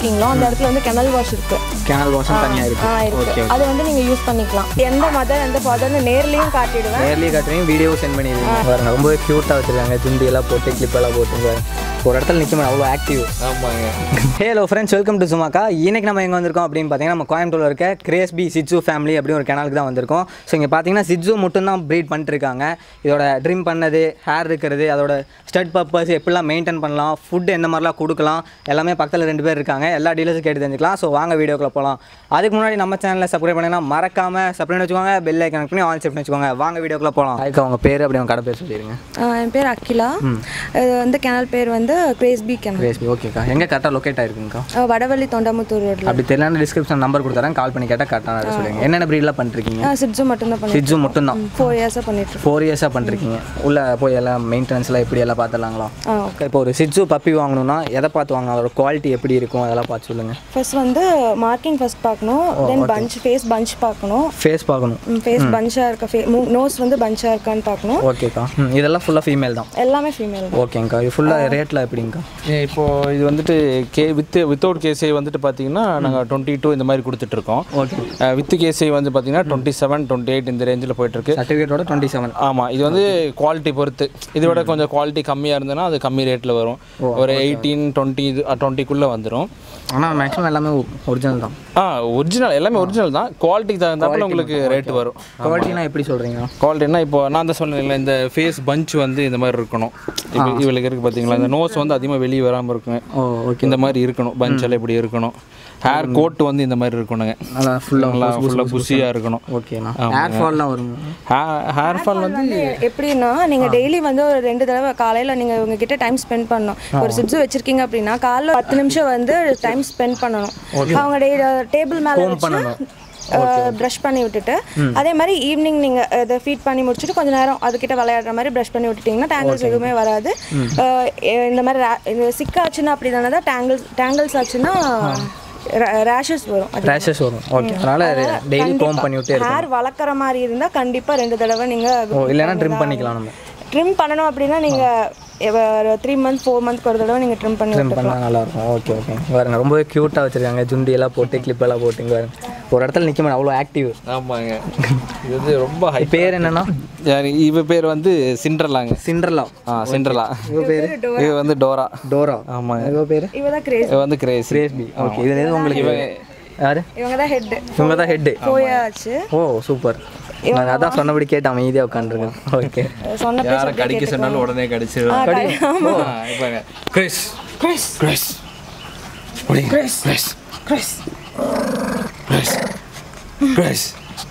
இருக்கீங்களோ அந்த இடத்துல வந்து கெனல் வாஷ் இருக்கு கேனல் வாஷும் தனியாக ஆ இருக்குது இருக்கு ஓகே அது வந்து நீங்க யூஸ் பண்ணிக்கலாம் எந்த மதர் எந்த ஃபாதர்னு நேர்லயும் காட்டிடுவேன் நேர்லி காட்டுறீங்க வீடியோ சென்ட் பண்ணிடுவீங்க பாருங்க ரொம்பவே க்யூட்டாக வச்சிருக்காங்க துண்டி எல்லாம் போட்டு clip எல்லாம் போட்டு பாருங்க. ஒரு இடத்துல நிற்க அவ்வளோ ஆக்டிவ் ஆமாங்க ஹலோ ஃப்ரெண்ட்ஸ் வெல்கம் டு சுமாக்கா இன்னைக்கு நம்ம எங்கே வந்திருக்கோம் அப்படின்னு பார்த்தீங்கன்னா நம்ம கோயம்புத்தூர்ல இருக்க கிரேஸ் பி சிட்ஜு ஃபேமிலி அப்படின்னு ஒரு கேனலுக்கு தான் வந்திருக்கோம் ஸோ இங்கே பார்த்தீங்கன்னா சிட்ஜு மட்டும் தான் ப்ரீட் பண்ணிட்டு இருக்காங்க இதோட ட்ரிம் பண்ணது ஹேர் இருக்கிறது அதோட ஸ்டட் பர்பஸ் எப்படிலாம் மெயின்டைன் பண்ணலாம் ஃபுட் எந்த மாதிரிலாம் கொடுக்கலாம் எல்லாமே பக்கத்தில் ரெண்டு பேர் இருக்காங்க எல்லா டீலர்ஸும் கேட்டு தெரிஞ்சுக்கலாம் ஸோ வாங்க வீடியோக்குள்ள போகலாம் அதுக்கு முன்னாடி நம்ம சேனலில் சப்ஸ்கிரைப் பண்ணினா மறக்காம சப்ஸ்கிரைப் வச்சுக்கோங்க பெல் ஐக்கன் பண்ணி ஆன் செட் வச்சுக்கோங்க வாங்க வீடியோக்குள்ள போகலாம் அதுக்கு அவங்க பேர் அப்படி அவங்க கடை பேர் சொல்லிடுங்க ஆ, என் பேர் அகிலா இது வந்து கெனல் பேர் வந்து Grace B kennel Grace B ஓகேக்கா எங்கே கரெக்டாக லொக்கேட் ஆயிருக்குங்கக்கா ஆ, வடவள்ளி தொண்டாமுத்தூர் ரோட்ல அப்படி தெரியல டிஸ்கிரிப்ஷன் நம்பர் கொடுத்துறேன் கால் பண்ணி கேட்டால் கரெக்டாக சொல்லுங்க என்னென்ன ப்ரீட்லாம் பண்ணிருக்கீங்க சிட்ஜு மட்டும்தான் பண்ணிட்டு சிட்ஜு மட்டும்தான் ஃபோர் இயர்ஸாக பண்ணிட்டு இருக்கோம் ஃபோர் இயர்ஸாக பண்ணிருக்கீங்க உள்ள போய் எல்லாம் மெயின்டெனன்ஸ்லாம் எப்படி எல்லாம் பார்த்துலாங்களா ஆ இப்போ ஒரு சிட்ஜு பப்பி வாங்கணும்னா எதை பார்த்து வாங்க அதோட குவாலிட்டி எப்படி இருக்கும் அதெல்லாம் பார்த்து சொல்லுங்கள் ஃபர்ஸ்ட் வந்து மார்க்கிங் ஃபர்ஸ்ட் பார்க்கணும் தென் பஞ்ச் ஃபேஸ் பஞ்ச் பார்க்கணும் ஃபேஸ் பார்க்கணும் ஃபேஸ் பஞ்சாக இருக்க ஃபே நோஸ் வந்து பஞ்சாக இருக்கான்னு பார்க்கணும் ஓகேக்கா ம் இதெல்லாம் ஃபுல்லாக ஃபீமேல் தான் எல்லாமே ஃபீமேல் ஓகேங்க்கா இது ஃபுல்லாக ரேட்டில் எப்படிங்க்கா இப்போ இது வந்துட்டு கே வித் வித்தவுட் கேசை வந்துட்டு பார்த்தீங்கன்னா நாங்கள் டுவெண்ட்டி டூ இந்த மாதிரி கொடுத்துட்ருக்கோம் ஓகே வித் கேசை வந்து பார்த்தீங்கன்னா டுவெண்ட்டி செவன் டுவெண்ட்டி எயிட் இந்த ரேஞ்சில் போயிட்டுருக்கு சர்டிஃபிகேட்டோட டுவெண்ட்டி செவன் ஆமாம் இது வந்து குவாலிட்டி பொறுத்து இதை விட கொஞ்சம் குவாலிட்டி கம்மியாக இருந்ததுன்னா அது கம்மி ரேட்டில் வரும் ஒரு எயிட்டீன் டுவெண்ட்டி இது டுவெண்ட்டிக்குள்ளே வந்துடும் ஆனால் மேக்ஸிமம் எல்லாமே ஒரிஜினல் தான் ஆ ஒரிஜினல் எல்லாமே ஒரிஜினல் தான் குவாலிட்டிக்கு தகுந்தாப்புல உங்களுக்கு ரேட் வரும் குவாலிட்டினா எப்படி சொல்கிறீங்க குவாலிட்டினா இப்போ நான் தான் சொன்னேன்ல இந்த ஃபேஸ் பஞ்ச் வந்து இந்த மாதிரி இருக்கணும் இப்போ இவளுக்கு இருக்குது பார்த்தீங்களா இந்த நோஸ் வந்து அதிகமாக வெளியே வராமல் இருக்குங்க ஓ ஓகே இந்த மாதிரி இருக்கணும் பஞ்ச் எல்லாம் இப்படி இருக்கணும் ஹேர் கோட் வந்து இந்த மாதிரி இருக்கணுங்க நல்லா ஃபுல்லாக நல்லா ஃபுல்லாக புஷியாக இருக்கணும் ஓகேண்ணா ஹேர் ஃபால்லாம் வருங்க ஹேர் ஃபால் வந்து எப்படின்னா நீங்க டெய்லி வந்து ஒரு ரெண்டு தடவை காலையில நீங்க உங்ககிட்ட டைம் ஸ்பெண்ட் பண்ணணும் ஒரு சிப்ஸ் வச்சிருக்கீங்க அப்படின்னா காலைல பத்து நிமிஷம் வந்து டைம் ஸ்பெண்ட் பண்ணணும் அவங்க டேபிள் மேல வச்சு ப்ரஷ் பண்ணி விட்டுட்டு அதே மாதிரி ஈவினிங் நீங்க இதை ஃபீட் பண்ணி முடிச்சுட்டு கொஞ்ச நேரம் அதுக்கிட்ட விளையாடுற மாதிரி ப்ரஷ் பண்ணி விட்டுட்டீங்கன்னா டேங்கிள்ஸ் எதுவுமே வராது அஹ் இந்த மாதிரி ra- இந்த சிக் ஆச்சுன்னா அப்படி தானே தான் டேங்கிள்ஸ் டேங்கிள்ஸ் ஆச்சுன்னா ரேஷஸ் வரும் அது ரேஷஸ் வரும் ஓகே அதனால் டெய்லி கோம் பண்ணி விட்டே இருக்கும் ஹேர் வளர்க்குற மாதிரி இருந்தா கண்டிப்பா ரெண்டு தடவை நீங்க ஓ இல்லைன்னா ட்ரிம் பண்ணிக்கலாம் நம்ம ட்ரிம் பண்ணணும் அப்படின்னா நீங்கள் த்ரீ மந்த் ஃபோர் மந்த்க்கு ஒரு தடவை நீங்கள் ட்ரிம் பண்ணி ட்ரிம் பண்ணால் நல்லா இருக்கும் ஓகே ஓகே பாருங்க ரொம்பவே க்யூட்டாக வச்சிருக்காங்க ஜுண்டி எல்லாம் போட்டு clip எல்லாம் போட்டு இங்க பாருங்க ஒரு இடத்துல நிற்க அவ்வளோ ஆக்டிவ் ஆமாங்க இது வந்து ரொம்ப ஹை பேர் என்னன்னா இவ பேர் வந்து சிண்ட்ரலாங்க சிண்டர்லா ஆ சிண்ட்ரலா இவ பேர் இது வந்து டோரா டோரா ஆமாங்க இவ பேர் இவ தான் கிரேஸ் இது வந்து கிரேஸ் கிரேஸ்பி ஓகே இது எது உங்களுக்கு யாரு இவங்க தான் ஹெட் இவங்க தான் ஹெட்டு போயாச்சு ஓ சூப்பர் நான் அதான் சொன்னபடி கேட்டு அமைதியாக உட்காந்துருக்கேன் ஓகே சொன்ன பேர் யாரை கடிக்க சொன்னாலும் உடனே கடிச்சிடும் இப்போ Grace Grace Grace Grace Grace Grace Grace Grace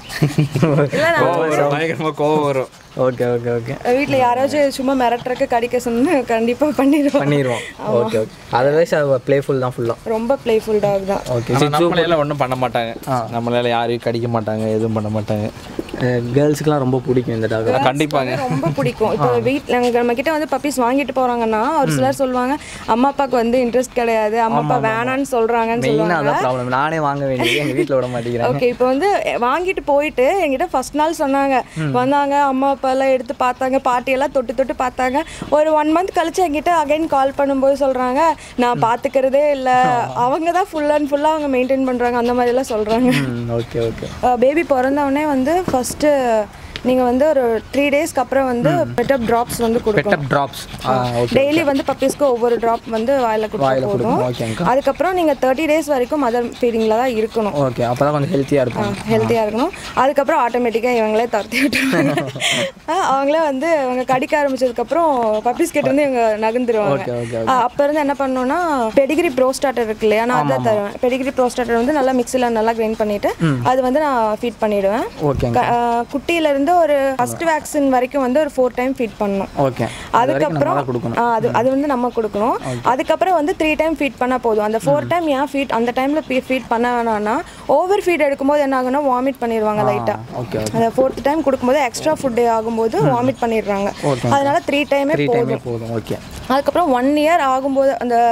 கோவம் வரும் பயங்கரமாக கோவம் வரும் ஓகே ஓகே ஓகே வீட்டில் யாராச்சும் சும்மா மிரட்டுறக்கு கடிக்க சொன்னா கண்டிப்பா பண்ணிடுவோம் பண்ணிடுவோம் ஓகே ஓகே அதர்வைஸ் ப்ளேஃபுல் தான் ஃபுல்லாக ரொம்ப பிளேஃபுல் டாக் தான் ஓகே ஆனா நம்மளையெல்லாம் ஒன்றும் பண்ண மாட்டாங்க நம்மளால யாரையும் கடிக்க மாட்டாங்க எதுவும் பண்ண மாட்டாங்க கேர்ள்ஸுக்குலாம் ரொம்ப பிடிக்கும் இந்த டாக் கண்டிப்பாங்க ரொம்ப பிடிக்கும் இப்போ வீட்டில் நாங்கள் நம்ம கிட்ட வந்து பப்பீஸ் வாங்கிட்டு போறாங்கன்னா ஒரு சிலர் சொல்லுவாங்க அம்மா அப்பாவுக்கு வந்து இன்ட்ரெஸ்ட் கிடையாது அம்மா அப்பா வேணான்னு சொல்றாங்கன்னு மெயினாக சொல்லுவாங்க அதான் ப்ராப்ளம் நானே வாங்க வேண்டியது எங்கள் வீட்டில் விட மாட்டேங்கிறாங்க ஓகே இப்போ வந்து வாங்கிட்டு போயிட்டு என்கிட்ட ஃபர்ஸ்ட் நாள் சொன்னாங்க வந்தாங்க அம்மா அப்பா எல்லாம் எடுத்து பார்த்தாங்க பாட்டி எல்லாம் தொட்டு தொட்டு பார்த்தாங்க ஒரு ஒன் மந்த் கழிச்சு என்கிட்ட அகைன் கால் பண்ணும்போது சொல்றாங்க நான் பார்த்துக்கிறதே இல்லை அவங்க தான் ஃபுல் அண்ட் ஃபுல்லாக அவங்க மெயின்டைன் பண்றாங்க அந்த மாதிரி எல்லாம் சொல்றாங்க ம் ஓகே ஓகே பேபி பிறந்தவொடனே வந்து ஃபர்ஸ்ட் நீங்க வந்து ஒரு த்ரீ டேஸ்க்கு அப்புறம் வந்து பெட்டப் ட்ராப்ஸ் வந்து கொடுக்கணும் பெட்டப் ட்ராப்ஸ் ஆ ஓகே டெய்லி வந்து பப்பீஸ்க்கு ஒவ்வொரு ட்ராப் வந்து வாயில கொடுத்தா வாயில் போதும் கொடுக்கணும் ஓகேங்கக்கா அதுக்கப்புறம் நீங்க தேர்ட்டி டேஸ் வரைக்கும் மதர் ஃபீடிங்கில் தான் இருக்கணும் ஓகே அப்போ தான் கொஞ்சம் ஹெல்த்தியாக இருக்கும் ஹெல்த்தியாக இருக்கணும் அதுக்கப்புறம் ஆட்டோமேட்டிக்காக இவங்களே துரத்தி விட்டுருவாங்க ஆஹ் அவங்களே வந்து அவங்க கடிக்க ஆரம்பிச்சதுக்கப்புறம் பப்பீஸ் கிட்ட இருந்து இவங்க நகர்ந்துருவாங்க ஓகே ஓகே ஆஹ் அப்ப இருந்து என்ன பண்ணணும்னா பெடிகிரி ப்ரோ ஸ்டார்டர் இருக்கு இல்லையா நான் அதான் தருவேன் பெடிகிரி ப்ரோ ஸ்டார்டர் வந்து நல்லா மிக்ஸில் நல்லா கிரைண்ட் பண்ணிட்டு அது வந்து நான் ஃபீட் பண்ணிடுவேன் ஓகேங்க க- ஆஹ் குட்டியில இருந்து ஒரு ஃபர்ஸ்ட் வேக்சின் வரைக்கும் வந்து ஒரு ஃபோர் டைம் ஃபீட் பண்ணணும் ஓகே அதுக்கப்புறம் தான் கொடுக்கணும் ஆ, அது அது வந்து நம்ம கொடுக்கணும் அதுக்கப்புறம் வந்து த்ரீ டைம் ஃபீட் பண்ணா போதும் அந்த ஃபோர் டைம் ஏன் ஃபீட் அந்த டைம்ல ஃபீட் பண்ண வேணாம்னா ஓவர் ஃபீட் எடுக்கும்போது என்ன ஆகும்னா வாமிட் பண்ணிடுவாங்க லைட்டா ஓகே அந்த ஃபோர்த் டைம் கொடுக்கும்போது எக்ஸ்ட்ரா ஃபுட் ஆகும்போது வாமிட் பண்ணிடுறாங்க அதனால த்ரீ டைமே த்ரீ போதும் டைமே போதும் ஓகே அதுக்கப்புறம் ஒன் இயர் ஆகும்போது அந்த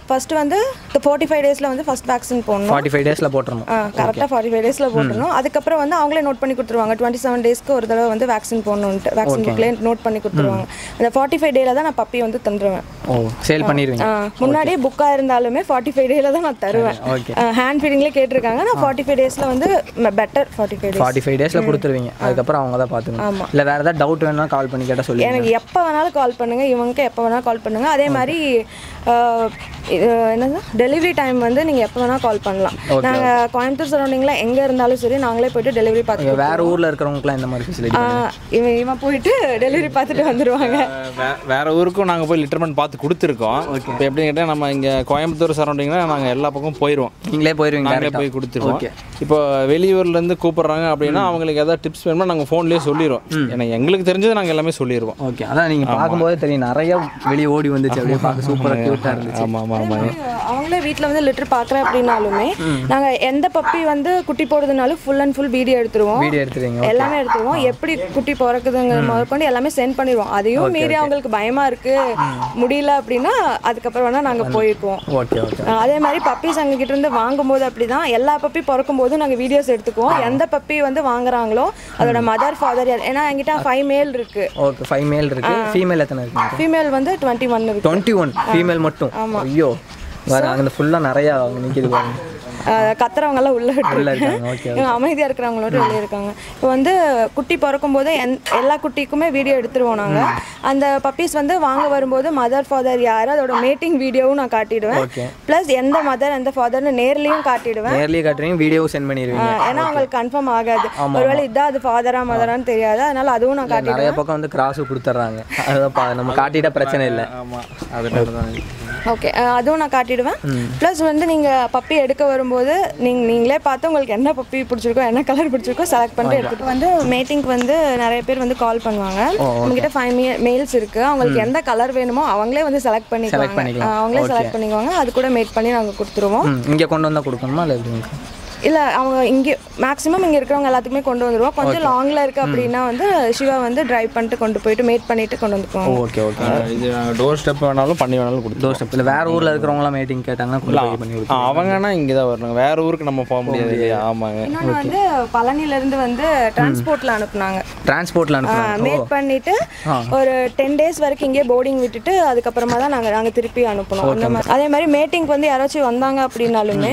ஃபர்ஸ்ட் வந்து ஃபார்ட்டி ஃபைவ் டேஸில் வந்து ஃபர்ஸ்ட் வேக்சின் போடணும் ஃபார்ட்டி ஃபைவ் டேஸில் போட்டுறணும் கரெக்டாக ஃபார்ட்டி ஃபைவ் டேஸில் போட்டுருணும் அதுக்கப்புறம் வந்து அவங்களே நோட் பண்ணி கொடுத்துருவாங்க டுவெண்ட்டி செவன் டேஸ்க்கு ஒரு தடவை வந்து வேக்சின் போடணுன்ட்டு வேக்சின் புக்லேயே நோட் பண்ணி கொடுத்துருவாங்க அந்த ஃபார்ட்டி ஃபைவ் டேல தான் நான் பப்பி வந்து தந்துடுவேன் ஓ சேல் பண்ணிடுவீங்க ஆ, முன்னாடியே புக்காக இருந்தாலுமே ஃபார்ட்டி ஃபைவ் டேல தான் நான் தருவேன் ஹேண்ட் ஃபீடிங்லேயே கேட்டிருக்காங்க நான் ஃபார்ட்டி ஃபைவ் டேஸில் வந்து better forty five days forty five டேஸில் கொடுத்துருவீங்க அதுக்கப்புறம் அவங்க தான் பார்த்துக்கணும் இல்லை வேறு ஏதாவது டவுட் வேணும்னா கால் பண்ணி கேட்டால் சொல்லி எனக்கு எப்போ வேணாலும் கால் பண்ணுங்க இவங்களுக்கு எப்போ வேணாலும் கால் பண்ணுங்க அதே மாதிரி ஆஹ், இது என்னது டெலிவரி டைம் வந்து நீங்கள் எப்போ வேணால் கால் பண்ணலாம் நாங்கள் கோயம்புத்தூர் சரௌண்டிங்கில் எங்கே இருந்தாலும் சரி நாங்களே போயிட்டு டெலிவரி பார்த்து வேறு ஊரில் இருக்கிறவங்களுக்குலாம் இந்த மாதிரி ஃபெசிலிட்டி ஆஹ், இவன் இவன் போயிட்டு டெலிவரி பார்த்துட்டு வந்துடுவாங்க வே- வேற ஊருக்கும் நாங்கள் போய் லிட்டர்மெண்ட் பார்த்து கொடுத்துருக்கோம் இப்போ எப்படின்னு கேட்டால் நம்ம இங்கே கோயம்புத்தூர் சரௌண்டிங்னா நாங்கள் எல்லா பக்கமும் போயிடுவோம் நீங்களே போயிருவீங்க நாங்களே direct ஆ? போய் கொடுத்துருவோம் இப்போ வெளியூர்லேருந்து கூப்பிட்றாங்க அப்படின்னா அவங்களுக்கு ஏதாவது டிப்ஸ் வேணும்னா நாங்கள் ஃபோன்லேயே சொல்லிடுவோம் ஏன்னா எங்களுக்கு தெரிஞ்சது நாங்கள் எல்லாமே சொல்லிடுவோம் ஓகே அதான் நீங்கள் பார்க்கும்போது தெரியும் நிறைய வெளியே ஓடி வந்துச்சு அப்படியே பார்க்க சூப்பராக க்யூட்டாக இருந்துச்சு ஆமாம் ஆமாம் ஆமாங்க அவங்களே வீட்டில் வந்து லிட்டர் பார்க்குறேன் அப்படின்னாலுமே நாங்கள் எந்த பப்பி வந்து குட்டி போடுறதுனாலும் ஃபுல் அண்ட் ஃபுல் வீடியோ எடுத்துருவோம் வீடியோ எடுத்துருவீங்க எல்லாமே எடுத்துருவோம் எப்படி குட்டி பிறக்குதுங்கிற முதற்கொண்டு எல்லாமே சென்ட் பண்ணிடுவோம் அதையும் மீறி அவங்களுக்கு பயமா இருக்கு முடியல அப்படின்னா அதுக்கப்புறம் வேணா நாங்க போயிருக்கோம் ஓகே ஓகே அஹ் அதே மாதிரி பப்பீஸ் அங்க கிட்ட இருந்து வாங்கும்போது அப்படிதான் எல்லா பப்பி பிறக்கும் போதும் நாங்க வீடியோஸ் எடுத்துக்குவோம் எந்த பப்பி வந்து வாங்குறாங்களோ அதோட மதர் ஃபாதர் ஏன்னா என்கிட்ட ஃபைவ் மேல் இருக்கு ஓகே ஃபைவ் மேல் இருக்கு ஃபீமேல் எத்தனை இருக்குங்க ஃபீமேல் வந்து டுவெண்ட்டி ஒன் இருக்கு டுவெண்ட்டி ஒன் ஃபீமேல் மட்டும் ஐயோ வேறு அங்கே ஃபுல்லாக நிறையா அவங்க நிற்கிது பாருங்க அஹ் கத்துறவங்க எல்லாம் உள்ள உள்ள விட்டுருக்கேன் இருக்காங்க ஓகே இவங்க அமைதியா இருக்கிறவங்களோட வெளியே இருக்காங்க இப்போ வந்து குட்டி பிறக்கும் போது எந் எல்லா குட்டிக்குமே வீடியோ எடுத்துருவோம் நாங்க அந்த பப்பீஸ் வந்து வாங்க வரும்போது மதர் ஃபாதர் யார் அதோட மேட்டிங் வீடியோவும் நான் காட்டிடுவேன் ஓகே ப்ளஸ் எந்த மதர் எந்த ஃபாதர்னு நேர்லயும் காட்டிடுவேன் நேர்லேயே காட்டுறீங்க வீடியோவும் சென்ட் பண்ணிடுவீங்க அஹ் ஏன்னா அவங்களுக்கு கன்ஃபார்ம் ஆகாது ஒருவேளை இதான் அது ஃபாதரா மதரான்னு தெரியாது அதனால அதுவும் நான் காட்டிடுவேன் நிறைய பக்கம் வந்து கிராஸு கொடுத்துட்றாங்க அதுதான் பா- நம்ம காட்டிட்டா பிரச்சனை இல்லை ஆமாம் அதனால தான் ஓகே அதுவும் நான் காட்டிடுவேன் ப்ளஸ் வந்து நீங்கள் பப்பி எடுக்க வரும்போது நீங்கள் நீங்களே பார்த்து உங்களுக்கு என்ன பப்பி பிடிச்சிருக்கோ என்ன கலர் பிடிச்சிருக்கோ செலக்ட் பண்ணிட்டு எடுத்துட்டு வந்து மேட்டிங்க்கு வந்து நிறைய பேர் வந்து கால் பண்ணுவாங்க நம்மகிட்ட ஃபைவ் மெயில்ஸ் இருக்கு அவங்களுக்கு எந்த கலர் வேணுமோ அவங்களே வந்து செலக்ட் பண்ணிக்குவாங்க பண்ணிக்கலாம். ஆ, அவங்களே செலக்ட் பண்ணிக்குவாங்க அது கூட மேட் பண்ணி நாங்கள் கொடுத்துருவோம் ம் இங்கே கொண்டு வந்தால் கொடுக்கணுமா இல்லை எப்படிங்க இல்லை அவங்க இங்கே மேக்ஸிமம் இங்கே இருக்கிறவங்க எல்லாத்துக்குமே கொண்டு வந்துருவோம் கொஞ்சம் லாங்கில் இருக்கு அப்படின்னா வந்து சிவா வந்து டிரைவ் பண்ணிட்டு கொண்டு போயிட்டு மேட் பண்ணிட்டு கொண்டு வந்துக்குவாங்க ஓகே ஓகே இது நாங்கள் டோர் ஸ்டெப் வேணாலும் பண்ணி வேணாலும் கொடுத்துருவோம் டோர் ஸ்டெப் இல்லை வேறு ஊரில் இருக்கிறவங்களாம் மீட்டிங் கேட்டாங்கன்னா கொண்டு போய் பண்ணி கொடுத்து ஆ, அவங்கன்னா இங்கே தான் வரணும் வேற ஊருக்கு நம்ம போக முடியாது இல்லையா ஆமாங்க இன்னொன்று வந்து பழனில இருந்து வந்து டிரான்ஸ்போர்ட்ல அனுப்புனாங்க டிரான்ஸ்போர்ட்டில் அனுப்புகிறாங்க மேட் பண்ணிட்டு ஒரு டென் டேஸ் வரைக்கும் இங்கேயே போர்டிங் விட்டுட்டு அதுக்கப்புறமா தான் நாங்கள் நாங்கள் திருப்பி அனுப்பணும் அந்த மாதிரி அதே மாதிரி மேட்டிங்க்கு வந்து யாராச்சும் வந்தாங்க அப்படின்னாலுமே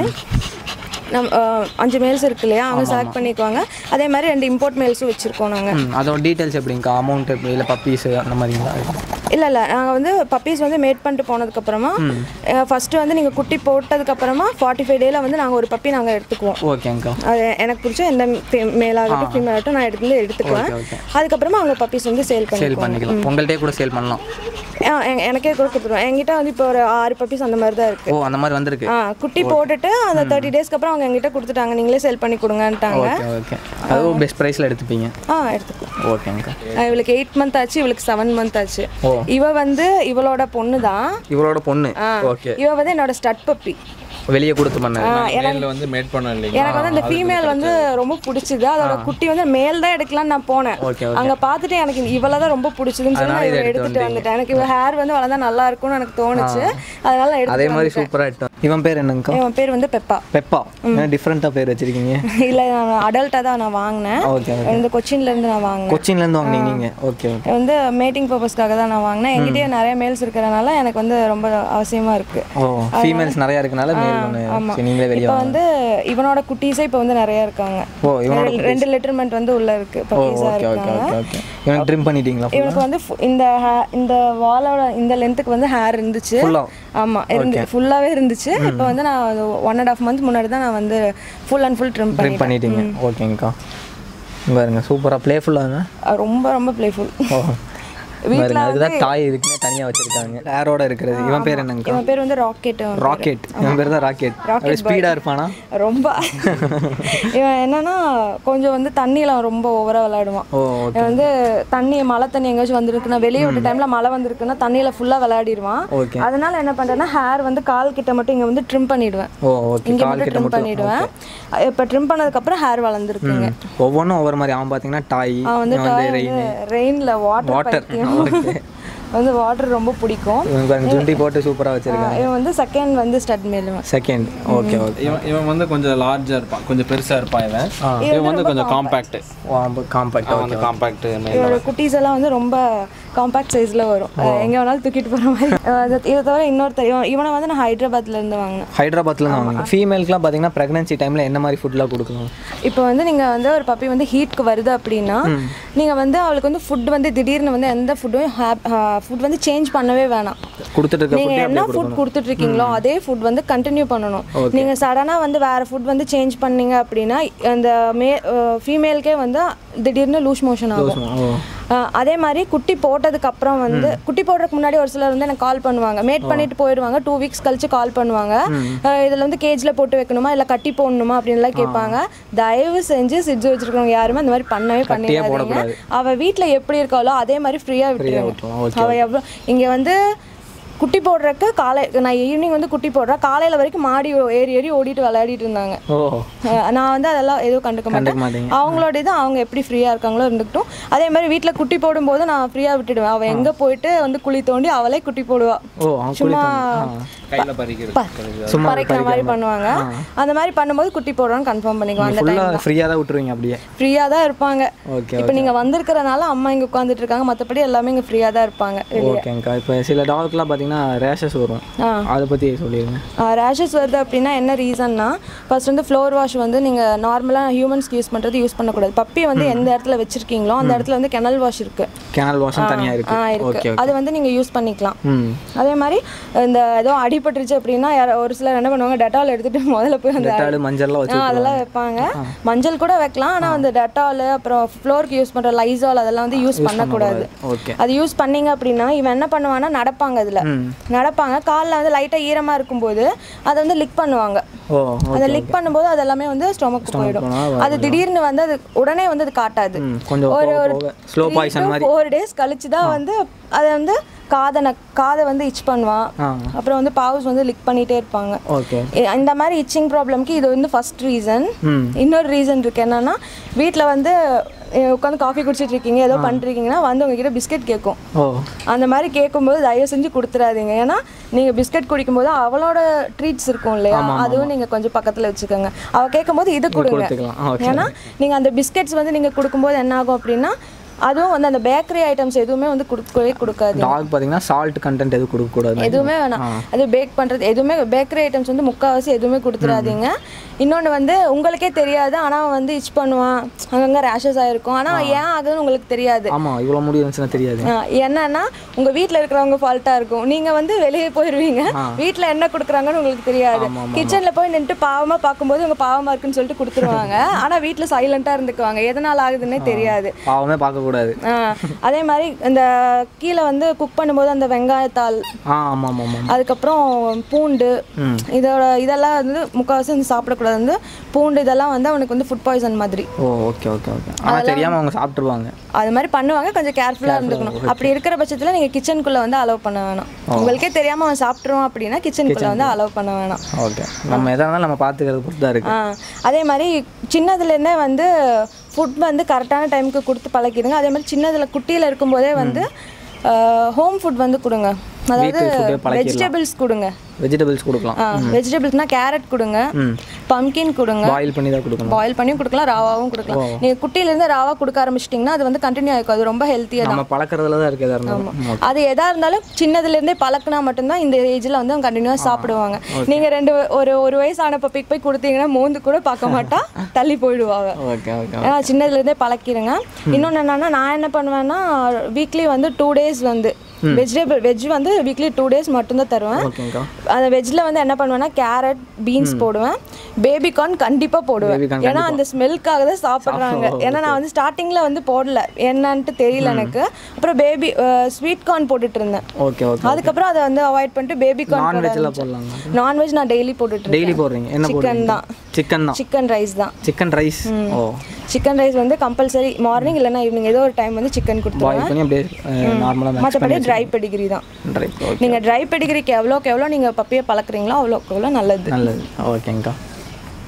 நம் அஹ், அஞ்சு மேல்ஸ் இருக்கு இல்லையா அவங்க செலக்ட் பண்ணிக்குவாங்க அதே மாதிரி ரெண்டு இம்போர்ட் மேல்ஸும் வச்சுருக்கோம் நாங்கள் ம் அதோட டீட்டெயில்ஸ் எப்படிங்கக்கா அமௌண்ட் எப்படி இல்லை பப்பீஸ் அந்த மாதிரிங்களா இல்லை இல்லை நாங்கள் வந்து பப்பீஸ் வந்து மேட் பண்ணிட்டு போனதுக்கப்புறமா ஃபஸ்ட்டு வந்து நீங்கள் குட்டி போட்டதுக்கப்புறமா ஃபார்ட்டி ஃபைவ் டேல வந்து நாங்கள் ஒரு பப்பி நாங்கள் எடுத்துக்குவோம் ஓகேங்கக்கா அது எனக்கு பிடிச்ச எந்த மேலாகட்டும் ஃபீமேல் ஆகட்டும் நான் எடுத்து எடுத்துக்குவேன் அதுக்கப்புறமா அவங்க பப்பீஸ் வந்து சேல் சேல் பண்ணிக்குவாங்க பண்ணிக்கலாம் உங்கள்கிட்டே கூட சேல் பண்ணலாம் ஆ, எ- எனக்கே கூட கொடுத்துருவோம் என்கிட்ட வந்து இப்போ ஒரு ஆறு பப்பீஸ் அந்த மாதிரி தான் இருக்கு ஓ அந்த மாதிரி வந்திருக்கு ஆ குட்டி போட்டுட்டு அந்த தேர்ட்டி டேஸ்க்கு அப்புறம் அவங்க என்கிட்ட கொடுத்துட்டாங்க நீங்களே சேல் பண்ணி கொடுங்கன்ட்டாங்க ஓகே ஓகே அதுவும் பெஸ்ட் ப்ரைஸில் எடுத்துப்பீங்க ஆ எடுத்துக்குவோம் ஓகேங்கக்கா ஆ, இவளுக்கு எயிட் மந்த் ஆச்சு இவளுக்கு செவன் மந்த் ஆச்சு ஓ. இவ வந்து இவளோட பொண்ணு தான் இவரோட பொண்ணு ஓகே இவ வந்து என்னோட ஸ்டட் பப்பி வெளியே கொடுத்து பண்ணது மேலில் வந்து மேட் பண்ண இல்லைங்க எனக்கு வந்து அந்த ஃபீமேல் வந்து ரொம்ப பிடிச்சது அதோட குட்டி வந்து மேல் தான் எடுக்கலாம்னு நான் போனேன் ஓகே அங்க பார்த்துட்டு எனக்கு இவள தான் ரொம்ப பிடிச்சதுன்னு சொல்லி நான் இவளை எடுத்துட்டு வந்துட்டேன் எனக்கு இவ ஹேர் வந்து வளர்ந்தா நல்லா இருக்கும்னு எனக்கு தோணுச்சு அதனால எடுத்து அதே மாதிரி சூப்பராக எடுத்தோம் இவன் பேர் என்னங்கக்கா இவன் பேர் வந்து பெப்பா பெப்பா என்ன டிஃப்ரெண்ட்டாக பேர் வச்சிருக்கீங்க இல்ல நான் அடல்ட்டாக தான் நான் வாங்கினேன் ஓகே இந்த கொச்சின்ல இருந்து நான் வாங்கினேன் கொச்சின்லேருந்து வாங்கினீங்க நீங்கள் ஓகே ஓகே இது வந்து மேட்டிங் பர்பஸ்க்காக தான் நான் வாங்கினேன் என்கிட்டயே நிறைய மேல்ஸ் இருக்கிறனால எனக்கு வந்து ரொம்ப அவசியமா இருக்கு ஓ ஃபீமேல்ஸ் நிறையா இருக்கனால மேல் ஒன்று சரி நீங்களே வெளியே இப்போ வந்து இவனோட குட்டீஸே இப்போ வந்து நிறைய இருக்காங்க ஓ இவனோட ரெண்டு- ரெண்டு லிட்டர்மெண்ட் வந்து உள்ள இருக்கு பப்பீஸா ஓகே ஓகே இருக்காங்க ஓகே ஓகே இவன் ட்ரிம் பண்ணிட்டீங்களா இவனுக்கு வந்து ஃபு- இந்த hair- இந்த வாலோட இந்த லென்த்துக்கு வந்து ஹேர் இருந்துச்சு ஃபுல்லாக ஆமா இருந்து ஃபுல்லாவே இருந்துச்சு இப்போ வந்து நான் ஒன் அண்ட் ஆஃப் மந்த் முன்னாடி தான் நான் வந்து full and full trim trim பண்ணிட்டேன் பண்ணிட்டீங்க ஓகேங்கக்கா பாருங்க சூப்பராக ப்ளேஃபுல்லாங்க அஹ் ரொம்ப ரொம்ப பிளேஃபுல் ஓ வீட்ல பாருங்க அதுதான் டாய் இதுக்குமே தனியாக வச்சிருக்காங்க ஹேரோட இருக்கிறது இவன் பேர் என்னங்கக்கா இவன் பேர் வந்து ராக்கெட் ராக்கெட் இவன் பேர் தான் ராக்கெட் அப்படியே ஸ்பீடாக இருப்பானா ரொம்ப இவன் என்னன்னா கொஞ்சம் வந்து தண்ணியில அவன் ரொம்ப ஓவரா விளையாடுவான் ஓ இவன் வந்து தண்ணி மழை தண்ணி எங்கேயாச்சும் வந்திருக்குன்னா வெளியே விட்ட டைம்ல மழை வந்திருக்குன்னா தண்ணியில ஃபுல்லா விளையாடிடுவான் ஓகே அதனால என்ன பண்றேன்னா ஹேர் வந்து கால் கிட்ட மட்டும் இங்க வந்து ட்ரிம் பண்ணிடுவேன் ஓ ஓகே இங்க கால் மட்டும் கிட்ட ட்ரிம் மட்டும் பண்ணிடுவேன் இப்போ ட்ரிம் பண்ணதுக்கு அப்புறம் ஹேர் வளர்ந்துருக்குங்க ஒவ்வொன்றும் ஒவ்வொரு மாதிரி அவன் பார்த்தீங்கன்னா டாய் அவன் வந்து இவன் வந்து ரெயின் ரெயின்ல வாட்டர் வாட்டர் ஓகே வந்து வாட்டர் ரொம்ப பிடிக்கும் இவங்க பாருங்க ஜுண்டி போட்டு சூப்பராக வச்சிருக்காங்க இவன் வந்து செகண்ட் வந்து ஸ்டட் மேலுவன் செகண்ட் ஓகே ஓகே இவன் இவன் வந்து கொஞ்சம் லார்ஜாக இருப்பான் கொஞ்சம் பெருசாக இருப்பான் இவன் இவன் வந்து கொஞ்சம் காம்பேக்ட் காம்பேக்ட் அந்த காம்பேக்ட் இதோட குட்டீஸ் எல்லாம் வந்து ரொம்ப காம்பாக்ட் சைஸில் வரும் எங்கே வேணாலும் தூக்கிட்டு போகிற மாதிரி அது- இதை தவிர இன்னொருத்தர் இவன் இவனை வந்து நான் ஹைதராபாத்ல இருந்து வாங்கினேன் ஹைதராபாத்தில் தான் வாங்குங்க ஃபீமேலுக்குலாம் பார்த்தீங்கன்னா ப்ரெக்னன்சி டைமில் என்ன மாதிரி ஃபுட்லாம் கொடுக்கணும் இப்போ வந்து நீங்கள் வந்து ஒரு பப்பி வந்து ஹீட்க்கு வருது அப்படின்னா நீங்கள் வந்து அவளுக்கு வந்து ஃபுட் வந்து திடீர்னு வந்து எந்த ஃபுட்டும் ஃபுட் வந்து சேஞ்ச் பண்ணவே வேணாம் கொடுத்துட்டு இருக்க நீங்க என்ன ஃபுட் கொடுத்துட்டு இருக்கீங்களோ அதே ஃபுட் வந்து கண்டினியூ பண்ணணும் நீங்க சடனா வந்து வேற ஃபுட் வந்து சேஞ்ச் பண்ணீங்க அப்படின்னா அந்த மே ஃபீமேலுக்கே வந்து திடீர்னு லூஸ் மோஷன் ஆகும் அஹ் அதே மாதிரி குட்டி போட்டதுக்கு அப்புறம் வந்து குட்டி போடுறதுக்கு முன்னாடி ஒரு சிலர் வந்து எனக்கு கால் பண்ணுவாங்க மேட் பண்ணிட்டு போயிடுவாங்க டூ வீக்ஸ் கழிச்சு கால் பண்ணுவாங்க அஹ் இதுல வந்து கேஜ்ல போட்டு வைக்கணுமா இல்ல கட்டி போடணுமா அப்படின்லாம் கேட்பாங்க தயவு செஞ்சு சிட்ஜு வச்சிருக்கவங்க யாருமே அந்த மாதிரி பண்ணவே பண்ணிடாதீங்க அவ வீட்ல எப்படி இருக்காளோ அதே மாதிரி ஃப்ரீயா விட்டுருங்க அவ எவ்வளோ இங்க வந்து குட்டி போடுறதுக்கு காலை நான் ஈவினிங் வந்து குட்டி போடுறேன் காலையில வரைக்கும் மாடி ஏறி ஏறி ஓடிட்டு விளையாடிட்டு இருந்தாங்க ஓ அஹ் நான் வந்து அதெல்லாம் எதுவும் கண்டுக்க கண்டுக்க மாட்டேன் மாட்டீங்க அவங்களோட இது அவங்க எப்படி ஃப்ரீயாக இருக்காங்களோ இருந்துக்கிட்டும் அதே மாதிரி வீட்டில் குட்டி போடும்போது நான் ஃப்ரீயாக விட்டுடுவேன் அவள் எங்கே போயிட்டு வந்து குழி தோண்டி அவளே குட்டி போடுவா ஓ அவங்க சும்மா கையில் பறிக்கிறது சும்மா பறைக்கிற மாதிரி பண்ணுவாங்க அந்த மாதிரி பண்ணும்போது குட்டி போடுறோன்னு கன்ஃபார்ம் பண்ணிக்குவோம் அந்த டைம் ஃபுல்லாக ஃப்ரீயாக தான் விட்டுருவீங்க அப்படியே ஃப்ரீயாக தான் இருப்பாங்க ஓகே இப்போ நீங்கள் வந்திருக்கிறனால அம்மா இங்கே உட்காந்துட்டு இருக்காங்க மற்றபடி எல்லாமே இங்கே ஃப்ரீயாக தான் இருப்பாங்க ஓகேங்கக்கா இப்போ சில டாக்லாம் பார்த்தீங்கன்னா ரேஷஸ் வரும் ஆ. அதை பற்றி சொல்லிடுங்க ரேஷஸ் வருது அப்படின்னா என்ன ரீசன்னா ஃபர்ஸ்ட் வந்து ஃப்ளோர் வாஷ் வந்து நீங்கள் நார்மலாக ஹியூமன்ஸ்க்கு யூஸ் பண்ணுறது யூஸ் பண்ணக்கூடாது பப்பி வந்து எந்த இடத்துல வச்சிருக்கீங்களோ அந்த இடத்துல வந்து கெனல் வாஷ் இருக்கு கேனல் வாஷம் தனியாக ஆ இருக்குது இருக்கு ஓகே அது வந்து நீங்கள் யூஸ் பண்ணிக்கலாம் ம் அதே மாதிரி இந்த ஏதோ அடிபட்டுருச்சு அப்படின்னா யாரோ ஒரு சிலர் என்ன பண்ணுவாங்க டெட்டால் எடுத்துட்டு முதல்ல போய் அந்த டெட்டாலு மஞ்சள்லாம் வச்சு ஆ, அதெல்லாம் வைப்பாங்க மஞ்சள் கூட வைக்கலாம் ஆனால் அந்த டெட்டால் அப்புறம் ஃப்ளோருக்கு யூஸ் பண்ணுற லைசால் அதெல்லாம் வந்து யூஸ் பண்ணக்கூடாது ஓகே அது யூஸ் பண்ணீங்க அப்படின்னா இவன் என்ன பண்ணுவான்னா நடப்பாங்க அதில் நடப்பாங்க காலில் வந்து லைட்டாக ஈரமாக இருக்கும்போது அதை வந்து லிக் பண்ணுவாங்க ஓ அதை லிக் பண்ணும்போது அது எல்லாமே வந்து ஸ்டொமக் போயிடும் போனா அது திடீர்னு வந்து அது உடனே வந்து அது காட்டாது ம் கொஞ்சம் ஒரு போக ஒரு போக ஸ்லோ பாய்சன் மாதிரி ஃபோர் டேஸ் கழிச்சு தான் வந்து அதை வந்து காதை நக்- காதை வந்து இச் பண்ணுவான் ஆ அப்புறம் வந்து பாவ்ஸ் வந்து லிக் பண்ணிட்டே இருப்பாங்க ஓகே இ- இந்த மாதிரி இச்சிங் ப்ராப்ளம்க்கு இது வந்து ஃபர்ஸ்ட் ரீசன் ம் இன்னொரு ரீசன் இருக்கு என்னன்னா வீட்டில் வந்து உட்காந்து காஃபி குடிச்சிட்டு இருக்கீங்க ஏதோ பண்ணிருக்கீங்கன்னா வந்து உங்ககிட்ட பிஸ்கட் கேட்கும் ஓ அந்த மாதிரி கேட்கும்போது தயவு செஞ்சு கொடுத்துறாதீங்க ஏன்னா நீங்கள் பிஸ்கட் குடிக்கும்போது அவளோட ட்ரீட்ஸ் இருக்கும் இல்லையா அதுவும் நீங்கள் கொஞ்சம் பக்கத்தில் வச்சுக்கோங்க அவள் கேட்கும்போது இது கொடுங்க கொடுத்துக்கலாம் ஓகே ஏன்னா நீங்கள் அந்த பிஸ்கட்ஸ் வந்து நீங்கள் கொடுக்கும்போது என்ன ஆகும் அப்படின்னா அதுவும் வந்து அந்த பேக்கரி ஐட்டம்ஸ் எதுவுமே வந்து கொடுக்கவே கொடுக்காது டாக் பார்த்தீங்கன்னா சால்ட் கண்டென்ட் எதுவும் கொடுக்கக்கூடாது எதுவுமே வேணாம் அது பேக் பண்ணுறது எதுவுமே பேக்கரி ஐட்டம்ஸ் வந்து முக்கால்வாசி எதுவுமே கொடுத்துறாதீங்க இன்னொன்று வந்து உங்களுக்கே தெரியாது ஆனால் வந்து இச் பண்ணுவான் அங்கங்கே ரேஷஸ் ஆகிருக்கும் ஆனால் ஏன் ஆகுதுன்னு உங்களுக்கு தெரியாது ஆமாம் இவ்வளோ முடி இருந்துச்சுன்னா தெரியாது ஆ, என்னன்னா உங்க வீட்ல இருக்கிறவங்க ஃபால்ட்டா இருக்கும் நீங்க வந்து வெளியே போயிருவீங்க வீட்ல என்ன கொடுக்குறாங்கன்னு உங்களுக்கு தெரியாது கிச்சன்ல போய் நின்று பாவமா பார்க்கும்போது உங்க பாவமா இருக்குன்னு சொல்லிட்டு கொடுத்துருவாங்க ஆனா வீட்ல சைலண்டா இருந்துக்குவாங்க எதனால ஆகுதுன்னே தெரியாது பாவமே பார்க்கக்கூடாது ஆ, அதே மாதிரி இந்த கீழே வந்து குக் பண்ணும்போது அந்த வெங்காயத்தாள் ஆ ஆமாம் ஆமாம் ஆமாம் அதுக்கப்புறம் பூண்டு ம். இதோட இதெல்லாம் வந்து முக்கால்வாசி வந்து சாப்பிடக்கூடாது வந்து பூண்டு இதெல்லாம் வந்து அவனுக்கு வந்து ஃபுட் பாய்சன் மாதிரி ஓ ஓகே ஓகே ஓகே ஆனால் தெரியாமல் அவங்க சாப்பிட்ருவாங்க அது மாதிரி பண்ணுவாங்க கொஞ்சம் கேர்ஃபுல்லாக இருந்துக்கணும் அப்படி இருக்கிற பட்சத்தில் நீங்கள் கிச்சனுக்குள்ளே வந்து அலோவ் பண்ண வேணாம் உங்களுக்கே தெரியாமல் அவன் சாப்பிட்ருவான் அப்படின்னா கிச்சனுக்குள்ளே வந்து அலோவ் பண்ண வேணாம் ஓகே நம்ம எதாக இருந்தாலும் நம்ம பார்த்துக்கிறது பொறுத்து தான் இருக்குது ஆ அதே மாதிரி சின்னதுலேருந்தே வந்து ஃபுட் வந்து கரெக்டான டைமுக்கு கொடுத்து பழக்கிடுங்க அதே மாதிரி சின்னதில் குட்டியில் இருக்கும்போதே வந்து ஹோம் ஃபுட் வந்து கொடுங்க அதாவது வீட்டு food ஏ பழக்கிடலாம். வெஜிடபிள்ஸ் கொடுங்க வெஜிடபிள்ஸ் கொடுக்கலாம் வெஜிடபிள்ஸ்னா கேரட் கொடுங்க பம்கின் கொடுங்க பாயில் பண்ணி தான் கொடுக்கணும் பாயில் பண்ணியும் கொடுக்கலாம் ராவாவும் கொடுக்கலாம் நீங்கள் குட்டியிலேருந்து ராவா கொடுக்க ஆரம்பிச்சிட்டிங்கன்னா அது வந்து கண்டினியூ ஆகிக்கும் அது ரொம்ப ஹெல்த்தியாக தான் நம்ம பழக்கிறதுல தான் இருக்குது எதாக இருந்தாலும் அது எதா இருந்தாலும் சின்னதுலேருந்தே பழக்கினா மட்டும்தான் இந்த ஏஜில் வந்து அவங்க கண்டினியூவாக சாப்பிடுவாங்க நீங்கள் ரெண்டு ஒரு ஒரு வயசான பப்பிக்கு போய் கொடுத்தீங்கன்னா மோந்து கூட பார்க்க மாட்டா தள்ளி போயிடுவாங்க ஓகே ஓகே ஏன்னா சின்னதுலேருந்தே பழக்கிடுங்க இன்னொன்று என்னன்னா நான் என்ன பண்ணுவேன்னா வீக்லி வந்து டூ டேஸ் வந்து வெஜிடபிள் வெஜ் வந்து வீக்லி டூ டேஸ் மட்டும்தான் தருவேன் ஓகேங்கக்கா அந்த வெஜ்ல வந்து என்ன பண்ணுவேன்னா கேரட் பீன்ஸ் போடுவேன் பேபி கார்ன் கண்டிப்பா போடுவேன் Baby corn ஏன்னா அந்த ஸ்மெல்க்காக தான் சாப்பிட்றாங்க ஏன்னா நான் வந்து ஸ்டார்டிங்ல வந்து போடல என்னன்ட்டு தெரியல எனக்கு அப்புறம் பேபி ஸ்வீட் கார்ன் போட்டுட்டு இருந்தேன் ஓகே ஓகே அதுக்கப்புறம் அதை வந்து அவாய்ட் பண்ணிட்டு பேபி கார்ன் நான்வெஜ்ஜில் போடலாங்க நான்வெஜ் நான் டெய்லி போட்டுட்டு இருக்கேன் டெய்லி போடுறீங்க என்ன சிக்கன் போடுறீங்க தான் சிக்கன் தான் சிக்கன் ரைஸ் தான் சிக்கன் ரைஸ் ஓ சிக்கன் ரைஸ் வந்து கம்பல்சரி மார்னிங் இல்லைன்னா ஈவினிங் ஏதோ ஒரு டைம் வந்து சிக்கன் கொடுத்துருவேன் பாயில் பண்ணி அப்படியே நார்மலாக மேக்ஸ் மற்றபடி ட்ரை பெடிகிரி தான் ட்ரை ஓகே நீங்க ட்ரை பெடிகிரிக்கு எவ்வளோக்கு எவ்வளோ நீங்க பப்பியை பழக்குறீங்களோ அவ்வளோக்கு எவ்வளோ நல்லது நல்லது ஓகேங்கக்கா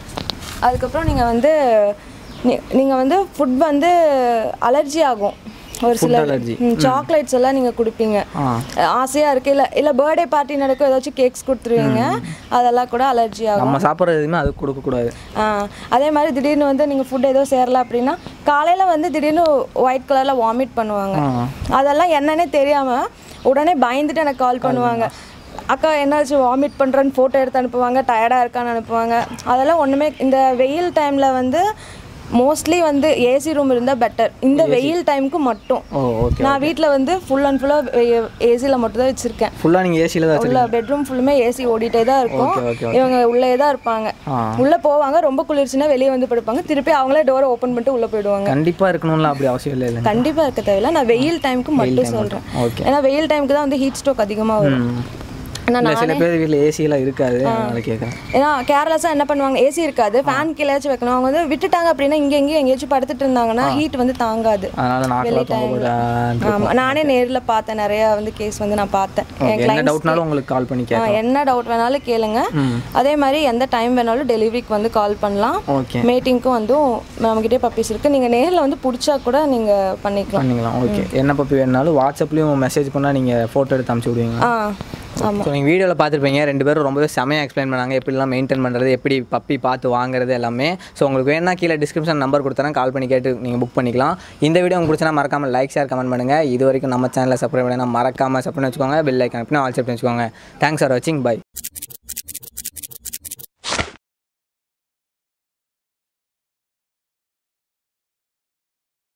அதுக்கப்புறம் நீங்கள் வந்து நீங்கள் வந்து ஃபுட் வந்து அலர்ஜி ஆகும் ஒரு சில allergy. சாக்லேட்ஸ் எல்லாம் நீங்கள் கொடுப்பீங்க ஆ ஆசையாக இருக்கு இல்லை இல்லை பர்த்டே பார்ட்டி நடக்கும் ஏதாச்சும் கேக்ஸ் கொடுத்துருவீங்க அதெல்லாம் கூட அலர்ஜி ஆகும் நம்ம சாப்பிட்றது எதுவுமே அது கொடுக்கக்கூடாது ஆ, அதே மாதிரி திடீர்னு வந்து நீங்கள் ஃபுட் ஏதோ சேரல அப்படின்னா காலையில் வந்து திடீர்னு ஒயிட் கலரில் வாமிட் பண்ணுவாங்க ஆ அதெல்லாம் என்னன்னே தெரியாமல் உடனே பயந்துட்டு எனக்கு கால் பண்ணுவாங்க அக்கா என்னாச்சு வாமிட் பண்ணுறேன்னு ஃபோட்டோ எடுத்து அனுப்புவாங்க டயர்டாக இருக்கான்னு அனுப்புவாங்க அதெல்லாம் ஒன்றுமே இந்த வெயில் டைமில் வந்து மோஸ்ட்லி வந்து ஏசி ரூம் இருந்தால் பெட்டர் இந்த வெயில் டைமுக்கு மட்டும் ஓ ஓகே நான் வீட்டில் வந்து ஃபுல் அண்ட் ஃபுல்லாக ஏசியில் மட்டும் தான் வச்சுருக்கேன் ஃபுல்லாக நீங்கள் ஏசியில் தான் உள்ள பெட்ரூம் ஃபுல்லுமே ஏசி ஓடிட்டே தான் இருக்கும் ஓகே, இவங்க உள்ளே தான் இருப்பாங்க ஆ. உள்ள போவாங்க ரொம்ப குளிர்ச்சுன்னா வெளியே வந்து படுப்பாங்க திருப்பி அவங்களே டோரை ஓப்பன் பண்ணிட்டு உள்ள போயிடுவாங்க கண்டிப்பாக இருக்கணும்ல அப்படி அவசியம் இல்லை இல்லை கண்டிப்பா இருக்க தேவையில்ல நான் வெயில் டைமுக்கு மட்டும் சொல்றேன் ஓகே ஏன்னா வெயில் டைமுக்கு தான் வந்து ஹீட் ஸ்ட்ரோக் அதிகமா வரும் ஏன்னா இல்லை நான் சில பேர் வீட்டில் ஏசியெல்லாம் இருக்காது அதனால கேட்குறேன் ஏன்னா கேரளாஸா என்ன பண்ணுவாங்க ஏசி இருக்காது ஃபேன் கீழேயாச்சும் வைக்கணும் அவங்க வந்து விட்டுட்டாங்க அப்படின்னா இங்க எங்கேயும் எங்கேயாச்சும் படுத்துட்டு இருந்தாங்கன்னா ஹீட் வந்து தாங்காது அதனால நாக்கெல்லாம் தொங்க போட்டு ஆமா நானே நேர்ல பார்த்தேன் நிறைய வந்து கேஸ் வந்து நான் பார்த்தேன் என் என்ன clients- டவுட்னாலும் உங்களுக்கு கால் பண்ணி ஆ, கேட்கலாம் என்ன டவுட் வேணாலும் கேளுங்க அதே மாதிரி எந்த டைம் வேணாலும் டெலிவரிக்கு வந்து கால் பண்ணலாம் ஓகே மீட்டிங்க்கும் வந்து நம்மகிட்டே பப்பீஸ் இருக்கு நீங்க நேர்ல வந்து பிடிச்சா கூட நீங்க பண்ணிக்கலாம் பண்ணிக்கலாம் ஓகே என்ன பப்பி வேணுனாலும் வாட்ஸ்அப்லேயும் மெசேஜ் பண்ணால் நீங்கள் ஃபோட்டோ எடுத்து அனுப்பிச்சி விடுவீங்க ஆ ஆமா ஸோ நீங்கள் வீடியோவில் பார்த்துருப்பீங்க ரெண்டு பேரும் ரொம்பவே செமையாக எக்ஸ்பிளைன் பண்ணாங்க எப்படிலாம் மெயின்டைன் பண்ணுறது எப்படி பப்பி பார்த்து வாங்குறது எல்லாமே ஸோ உங்களுக்கு வேணா கீழே டிஸ்கிரிப்ஷன் நம்பர் கொடுத்தேன் கால் பண்ணி கேட்டு நீங்கள் புக் பண்ணிக்கலாம் இந்த வீடியோ உங்களுக்கு பிடிச்சனா மறக்காமல் லைக் ஷேர் கமெண்ட் பண்ணுங்கள் இது வரைக்கும் நம்ம சேனலை சப்ஸ்கிரைப் பண்ணா மறக்காமல் சப்ஸ்கிரைப் வச்சுக்கோங்க பெல் ஐக்கான் ஆல் செப் வச்சுக்கோங்க தேங்க்ஸ் ஃபார் வாட்சிங் பை